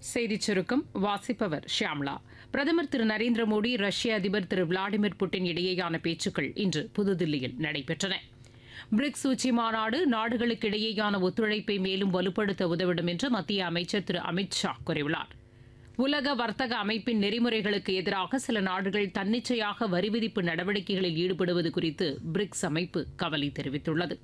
செய்திச் சுருக்கம் வாசிப்பவர் ஷியாம்லா பிரதமர் திரு நரேந்திர மோடி ரஷ்ய அதிபர் திரு விளாடிமிர் புட்டின் இடையேயான பேச்சுக்கள் இன்று புதுதில்லியில் நடைபெற்றன பிரிக்ஸ் உச்சி மாநாடு நாடுகளுக்கு இடையேயான ஒத்துழைப்பை மேலும் வலுப்படுத்த உதவிடும் என்று மத்திய அமைச்சர் திரு அமித் ஷா கூறியுள்ளார் உலக வர்த்தக அமைப்பின் நெறிமுறைகளுக்கு எதிராக சில நாடுகள் தன்னிச்சையாக வரி விதிப்பு நடவடிக்கைகளில் ஈடுபடுவது குறித்து பிரிக்ஸ் அமைப்பு கவலை தெரிவித்துள்ளது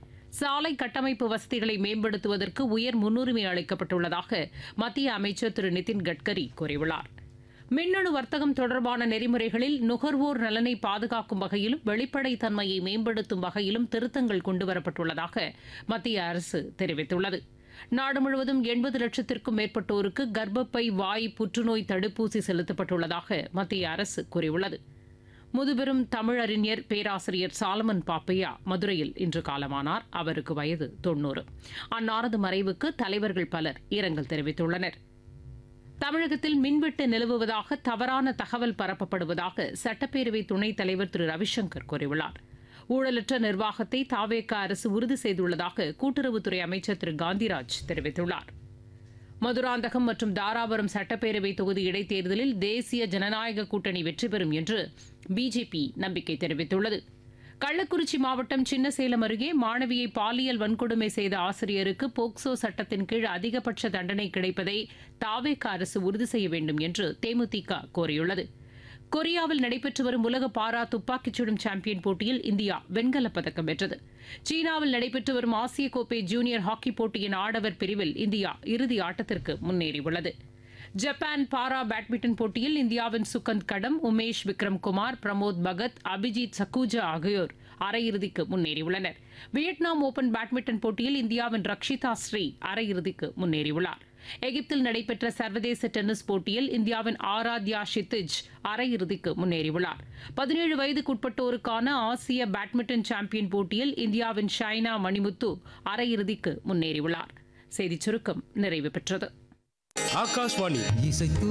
சாலை கட்டமைப்பு வசதிகளை மேம்படுத்துவதற்கு உயர் முன்னுரிமை அளிக்கப்பட்டுள்ளதாக மத்திய அமைச்சர் திரு நிதின் கட்கரி கூறியுள்ளார் மின்னணு வர்த்தகம் தொடர்பான நெறிமுறைகளில் நுகர்வோர் நலனை பாதுகாக்கும் வகையிலும் வெளிப்படைத்தன்மையை மேம்படுத்தும் வகையிலும் திருத்தங்கள் கொண்டுவரப்பட்டுள்ளதாக மத்திய அரசு தெரிவித்துள்ளது நாடு முழுவதும் எண்பது லட்சத்திற்கும் மேற்பட்டோருக்கு கர்ப்பப்பை வாய் புற்றுநோய் தடுப்பூசி செலுத்தப்பட்டுள்ளதாக மத்திய அரசு கூறியுள்ளது முதுபெரும் தமிழறிஞர் பேராசிரியர் சாலமன் பாப்பையா மதுரையில் இன்று காலமானார் அவருக்கு வயது தொன்னூறு அன்னாரது மறைவுக்கு தலைவர்கள் பலர் இரங்கல் தெரிவித்துள்ளனர் தமிழகத்தில் மின்வெட்டு நிலவுவதாக தவறான தகவல் பரப்பப்படுவதாக சட்டப்பேரவை துணைத் தலைவர் திரு ரவிசங்கர் கூறியுள்ளார் ஊழலற்ற நிர்வாகத்தை தாவேக அரசு உறுதி செய்துள்ளதாக கூட்டுறவுத்துறை அமைச்சர் திரு காந்திராஜ் தெரிவித்துள்ளார் மதுராந்தகம் மற்றும் தாராபுரம் சட்டப்பேரவை தொகுதி இடைத்தேர்தலில் தேசிய ஜனநாயக கூட்டணி வெற்றி பெறும் என்று பிஜேபி நம்பிக்கை தெரிவித்துள்ளது கள்ளக்குறிச்சி மாவட்டம் சின்னசேலம் அருகே மாணவியை பாலியல் வன்கொடுமை செய்த ஆசிரியருக்கு போக்சோ சட்டத்தின் கீழ் அதிகபட்ச தண்டனை கிடைப்பதை தாவேக அரசு உறுதி செய்ய வேண்டும் என்று தேமுதிக கோரியுள்ளது கொரியாவில் நடைபெற்று வரும் உலக பாரா துப்பாக்கிச் சுடும் சாம்பியன் போட்டியில் இந்தியா வெண்கலப் பதக்கம் வென்றது சீனாவில் நடைபெற்று வரும் ஆசிய கோப்பை ஜூனியர் ஹாக்கி போட்டியின் ஆடவர் பிரிவில் இந்தியா இறுதி ஆட்டத்திற்கு முன்னேறியுள்ளது ஜப்பான் பாரா பேட்மிண்டன் போட்டியில் இந்தியாவின் சுகந்த் கடம் உமேஷ் விக்ரம் குமார் பிரமோத் பகத் அபிஜித் சக்கூஜா ஆகியோர் அரையிறுதிக்கு முன்னேறியுள்ளனர் வியட்நாம் ஓபன் பேட்மிண்டன் போட்டியில் இந்தியாவின் ரக்ஷிதா ஸ்ரீ அரையிறுதிக்கு முன்னேறியுள்ளார் எகிப்தில் நடைபெற்ற சர்வதேச டென்னிஸ் போட்டியில் இந்தியாவின் ஆராத்யா ஷித்திஜ் அரையிறுதிக்கு முன்னேறியுள்ளார் பதினேழு வயதுக்குட்பட்டோருக்கான ஆசிய பேட்மிண்டன் சாம்பியன் போட்டியில் இந்தியாவின் ஷைனா மணிமுத்து அரையிறுதிக்கு முன்னேறியுள்ளார் செய்திச் சுருக்கம் நிறைவு பெற்றது ஆகாஷ்வாணி இசைத்து